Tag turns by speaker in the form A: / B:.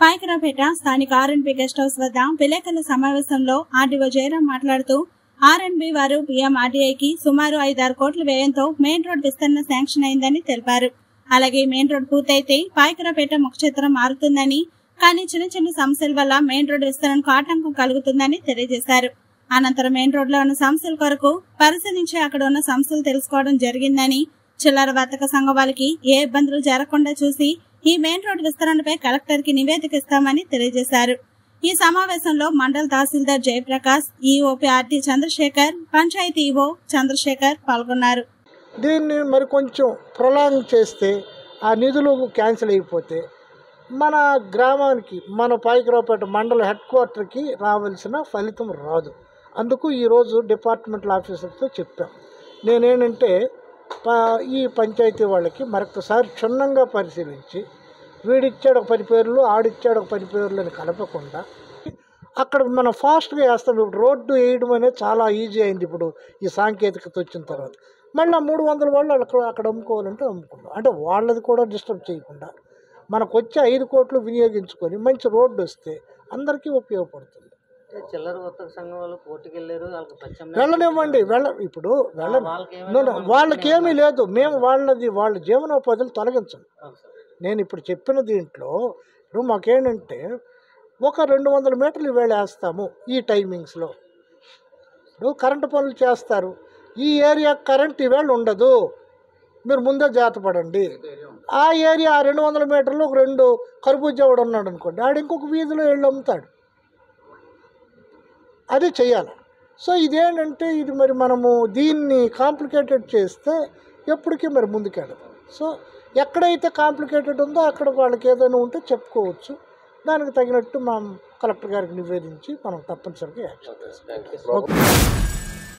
A: పాయకరాపేట స్థానిక R&B guest house వద్ద విలేకరుల సమావేశంలో ఆర్డీఓ జయరాం మాట్లాడుతూ ఆర్ఎన్బి వారు పిఎంఆర్డీఐకి సుమారు ఐదారు కోట్ల వ్యయంతో మెయిన్ రోడ్ విస్తరణ శాంక్షన్ అయిందని తెలిపారు అలాగే మెయిన్ రోడ్ పూర్తయితే పాయకరాపేట ముఖ చిత్రం మారుతుందని కానీ చిన్న చిన్న సమస్యల వల్ల మెయిన్ రోడ్ విస్తరణకు ఆటంకం కలుగుతుందని తెలియజేశారు అనంతరం మెయిన్ రోడ్ లో ఉన్న సమస్యల కొరకు పరిశీలించి అక్కడ ఉన్న సమస్యలు తెలుసుకోవడం జరిగిందని చిల్లర వర్తక సంఘం వాళ్ళకి ఏ ఇబ్బందులు జరగకుండా చూసి ఈ మెయిన్ రోడ్ విస్తరణపై కలెక్టర్ కి నివేదిక ఇస్తామని తెలియజేశారు ఈ సమావేశంలో మండల తహసీల్దార్ Jayaprakash EOP RT Chandrasekhar panchayat EO Chandrasekhar పాల్గొన్నారు
B: దీన్ని మరి కొంచెం ప్రొలాంగ్ చేస్తే ఆ నిధులు క్యాన్సిల్ అయిపోతే మన గ్రామానికి మన పాయికరావుపేట మండల హెడ్ క్వార్టర్కి రావాల్సిన ఫలితం రాదు అందుకు ఈరోజు డిపార్ట్మెంటల్ ఆఫీసర్తో చెప్పాం నేనేంటంటే ప- ఈ పంచాయతీ వాళ్ళకి మరొకసారి క్షుణ్ణంగా పరిశీలించి వీడిచ్చాడు ఒక పది పేర్లు ఆడిచ్చాడు ఒక పది పేర్లు అని కలపకుండా అక్కడ మనం ఫాస్ట్గా వేస్తాం ఇప్పుడు రోడ్డు వేయడం అనేది చాలా ఈజీ అయింది ఇప్పుడు ఈ సాంకేతికత వచ్చిన తర్వాత మళ్ళీ ఆ మూడు వందల వాళ్ళు అక్కడ అక్కడ అమ్ముకోవాలంటే అమ్ముకుందాం అంటే వాళ్ళది కూడా డిస్టర్బ్ చేయకుండా మనకు వచ్చే ఐదు కోట్లు వినియోగించుకొని మంచి రోడ్డు వస్తే అందరికీ ఉపయోగపడుతుంది
C: చిల్లర వర్తక సంఘం వాళ్ళు కోర్టుకు వెళ్ళారు వాళ్ళకి ప్రత్యామ్నాయం
B: వెళ్ళనివ్వండి వెళ్ళ ఇప్పుడు వెళ్ళ
C: వాళ్ళకి ఏమైనా
B: No, no, వాళ్ళకి ఏమీ లేదు మేము వాళ్ళది వాళ్ళ జీవనోపాధులు తొలగించండి
C: అవును సార్.
B: నేను ఇప్పుడు చెప్పిన దీంట్లో ఇప్పుడు మాకేంటంటే ఒక రెండు వందల మీటర్లు ఈవేళ వేస్తాము ఈ టైమింగ్స్లో ఇప్పుడు కరెంటు పనులు చేస్తారు ఈ ఏరియా కరెంట్ ఈవేళ ఉండదు మీరు ముందే జాగ్రత్త పడండి ఆ ఏరియా ఆ రెండు వందల మీటర్లు ఒక రెండు కర్బూజా వాడు ఉన్నాడు అనుకోండి ఆడు ఇంకొక వీధిలో వెళ్ళి అమ్ముతాడు అది చెయ్యాలి సో ఇదేంటంటే ఇది మరి మనము దీన్ని కాంప్లికేటెడ్ చేస్తే ఎప్పటికీ మరి ముందుకెళ్ళదు సో ఎక్కడైతే కాంప్లికేటెడ్ ఉందో అక్కడ వాళ్ళకి ఏదైనా ఉంటే చెప్పుకోవచ్చు దానికి తగినట్టు మనం కలెక్టర్ గారికి నివేదించి మనం తప్పనిసరిగా యాక్షన్
C: థ్యాంక్ యూ
B: ఓకే